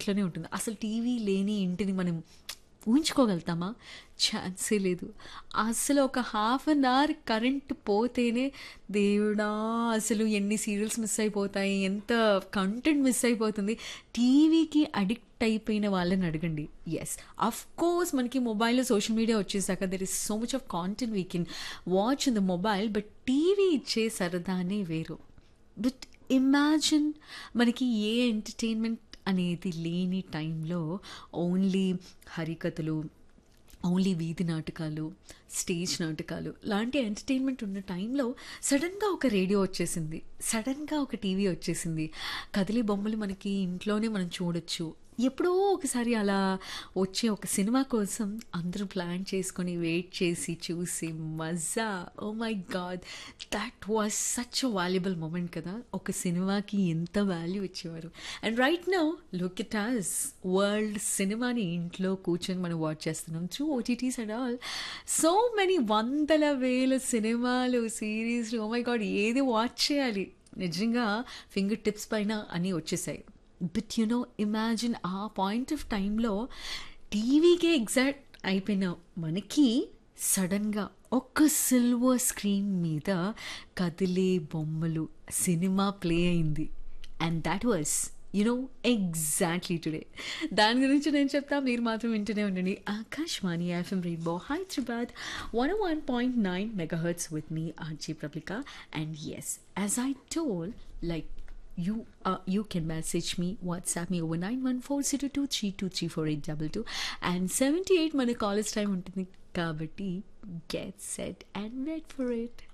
ఇంట్లోనే ఉంటుంది అసలు టీవీ లేని ఇంటిని మనం ఊహించుకోగలుగుతామా ఛాన్సే లేదు అసలు ఒక హాఫ్ అన్ అవర్ కరెంట్ పోతేనే దేవుడా అసలు ఎన్ని సీరియల్స్ మిస్ అయిపోతాయి ఎంత కంటెంట్ మిస్ అయిపోతుంది టీవీకి అడిక్ట్ అయిపోయిన వాళ్ళని అడగండి ఎస్ అఫ్ కోర్స్ మనకి మొబైల్లో సోషల్ మీడియా వచ్చేసాక there is so much of content we can watch in the mobile but TV ఇచ్చే సరదానే వేరు బట్ ఇమాజిన్ మనకి ఏ ఎంటర్టైన్మెంట్ అనేది లేని టైంలో ఓన్లీ హరికథలు ఓన్లీ వీధి నాటకాలు స్టేజ్ నాటకాలు లాంటి ఎంటర్టైన్మెంట్ ఉన్న టైంలో సడన్గా ఒక రేడియో వచ్చేసింది సడన్గా ఒక టీవీ వచ్చేసింది కదిలే బొమ్మలు మనకి ఇంట్లోనే మనం చూడొచ్చు ఎప్పుడో ఒకసారి అలా వచ్చే ఒక సినిమా కోసం అందరూ ప్లాన్ చేసుకొని వెయిట్ చేసి చూసి మజా oh my god that was such a valuable moment కదా ఒక సినిమాకి ఎంత వాల్యూ ఇచ్చేవారు and right now look it as world సినిమాని ఇంట్లో కూర్చొని మనం వాచ్ చేస్తున్నాం through OTTs and all so many వందల వేల సినిమాలు సిరీస్లు ఓ మై గాడ్ ఏది వాచ్ చేయాలి నిజంగా ఫింగర్ టిప్స్ పైన అన్నీ వచ్చేసాయి but you know imagine a point of టైంలో టీవీకే ఎగ్జాక్ట్ అయిపోయిన మనకి సడన్గా ఒక్క సిల్వర్ స్క్రీన్ మీద కదిలే బొమ్మలు సినిమా ప్లే అయింది and that was you know exactly today దాని గురించి నేను చెప్తా మీరు మాత్రం వింటూనే ఉండండి Akashvani FM Rainbow Hyderabad one one point nine megahertz with me RJ Prablika and yes as I told like you uh, you can message me whatsapp me over 914023234822 and 78 మన college time ఉంటుంది కాబట్టి get set and wait for it